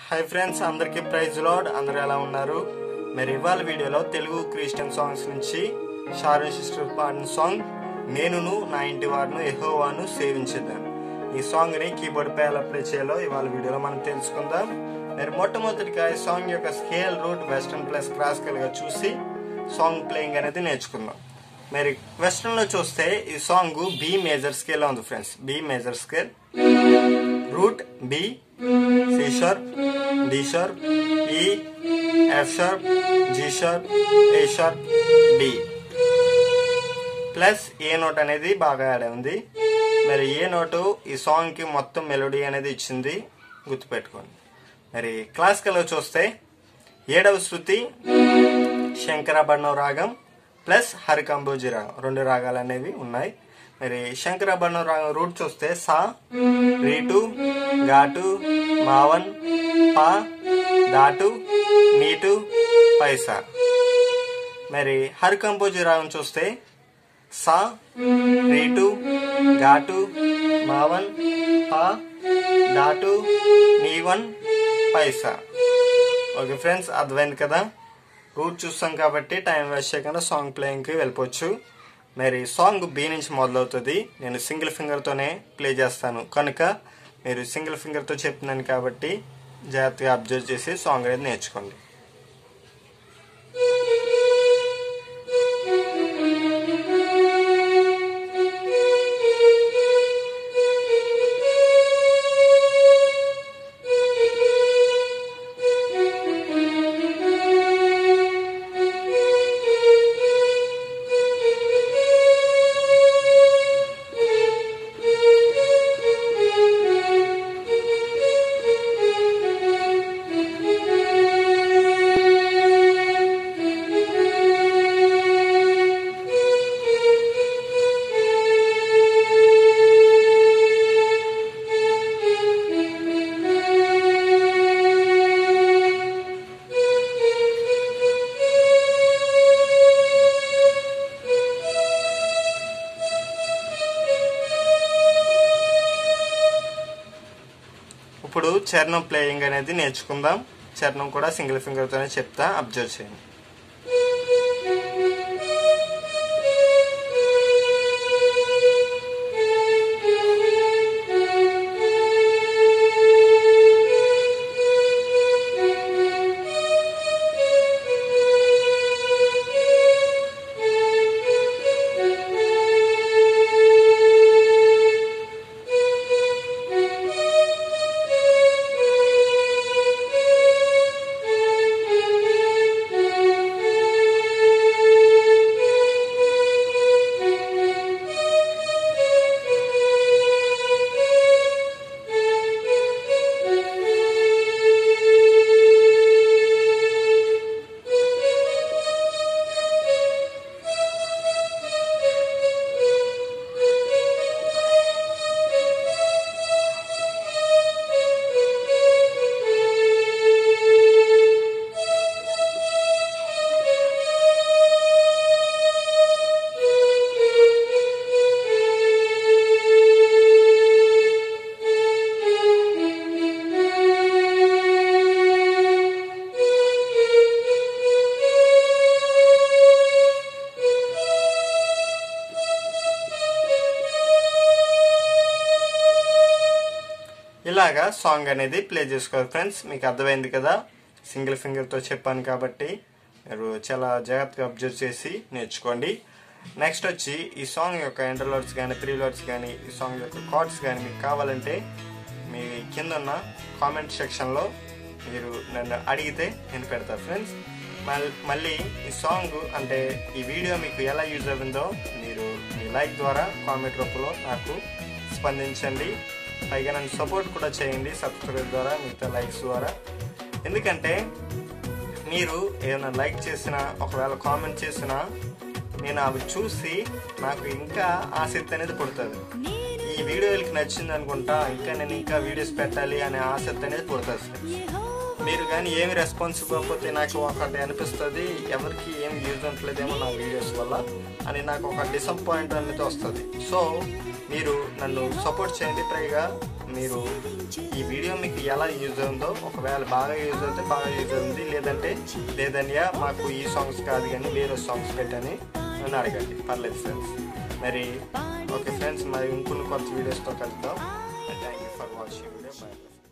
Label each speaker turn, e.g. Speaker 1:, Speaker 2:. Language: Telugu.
Speaker 1: హాయ్ ఫ్రెండ్స్ అందరికీ ప్రైజ్ లాడ్ అందరూ ఎలా ఉన్నారు మరి ఇవాళ వీడియోలో తెలుగు క్రిస్టియన్ సాంగ్స్ నుంచి షారన్ సిస్టర్ పాడిన సాంగ్ నేనును నా ఇంటి వారిను ఎహోవాను సేవించేదాను ఈ సాంగ్ని కీబోర్డ్ పై ఎలా ప్లే చేయాలో ఇవాళ వీడియోలో మనం తెలుసుకుందాం మరి మొట్టమొదటిగా ఈ సాంగ్ యొక్క scale root western plus classical గా చూసి సాంగ్ ప్లేయింగ్ అనేది నేర్చుకుందాం మరి వెస్టర్న్ లో చూస్తే ఈ సాంగ్ బి మేజర్ స్కేల్ ఉంది friends B major scale root B C sharp D sharp E F sharp G sharp A sharp D plus A note అనేది బాగా యాడ్ ఉంది మరి ఏ నోటు ఈ సాంగ్ కి మొత్తం మెలోడీ అనేది ఇచ్చింది గుర్తుపెట్టుకోండి మరి క్లాసికల్ చూస్తే ఏడవ శృతి శంకరాభరణం రాగం ప్లస్ హరికంబోజి రాగం రెండు రాగాలు అనేవి ఉన్నాయి మరి శంకరాభరణం రాగం రూట్ చూస్తే సా రీటు ఘాటు మావన్ పా దాటు నీటు పైసా మరి హరికంబోజి రాగం చూస్తే సా రీటు ఘాటు మావన్ పా దాటు నీవన్ పైసా ఓకే ఫ్రెండ్స్ అర్థమైంది కదా రూట్ చూస్తాం కాబట్టి టైం వేస్ట్ చేయకుండా సాంగ్ ప్లేయింగ్కి వెళ్ళిపోవచ్చు మరి సాంగ్ బి నుంచి మొదలవుతుంది నేను సింగిల్ ఫింగర్తోనే ప్లే చేస్తాను కనుక మీరు సింగిల్ ఫింగర్తో చెప్తున్నాను కాబట్టి జాగ్రత్తగా అబ్జర్వ్ చేసి సాంగ్ అనేది నేర్చుకోండి ఇప్పుడు చరణం ప్లేయింగ్ అనేది నేర్చుకుందాం చరణం కూడా సింగిల్ ఫింగర్తోనే చెప్తా అబ్జర్వ్ చేయండి ఇలాగా సాంగ్ అనేది ప్లే చేసుకోవాలి ఫ్రెండ్స్ మీకు అర్థమైంది కదా సింగిల్ ఫింగర్తో చెప్పాను కాబట్టి మీరు చాలా జాగ్రత్తగా అబ్జర్వ్ చేసి నేర్చుకోండి నెక్స్ట్ వచ్చి ఈ సాంగ్ యొక్క ఎండర్లోడ్స్ కానీ ప్రీలోడ్స్ కానీ ఈ సాంగ్ యొక్క కార్డ్స్ కానీ మీకు కావాలంటే మీ కింద ఉన్న కామెంట్ సెక్షన్లో మీరు నన్ను అడిగితే నేను పెడతాను ఫ్రెండ్స్ మళ్ళీ ఈ సాంగ్ అంటే ఈ వీడియో మీకు ఎలా యూజ్ అయిందో మీరు మీ లైక్ ద్వారా కామెంట్ రూపంలో నాకు స్పందించండి పైగా నన్ను సపోర్ట్ కూడా చేయండి సబ్స్క్రైబ్ ద్వారా మిగతా లైక్స్ ద్వారా ఎందుకంటే మీరు ఏదైనా లైక్ చేసినా ఒకవేళ కామెంట్ చేసినా నేను అవి చూసి నాకు ఇంకా ఆసక్తి అనేది పుడుతుంది ఈ వీడియో వీళ్ళకి నచ్చింది అనుకుంటా ఇంకా నేను ఇంకా వీడియోస్ పెట్టాలి అనే ఆసక్తి అనేది పుడుతుంది మీరు కానీ ఏమి రెస్పాన్స్ ఇవ్వకపోతే నాకు ఒకటి అనిపిస్తుంది ఎవరికి ఏం యూజ్ అవ్వట్లేదేమో నా వీడియోస్ వల్ల అని నాకు ఒక డిసప్పాయింట్ అనేది వస్తుంది సో మీరు నన్ను సపోర్ట్ చేయండి పైగా మీరు ఈ వీడియో మీకు ఎలా యూజ్ అవుతుందో ఒకవేళ బాగా యూజ్ అవుతే బాగా యూజ్ అవుతుంది లేదంటే లేదన్యా మాకు ఈ సాంగ్స్ కాదు కానీ వేరే సాంగ్స్ పెట్టని నన్ను అడగండి పర్లేదు ఫ్రెండ్స్ మరి ఓకే ఫ్రెండ్స్ మరి ఇంకొన్ని కొత్త వీడియోస్తో కలుద్దాం thank you for watching video bye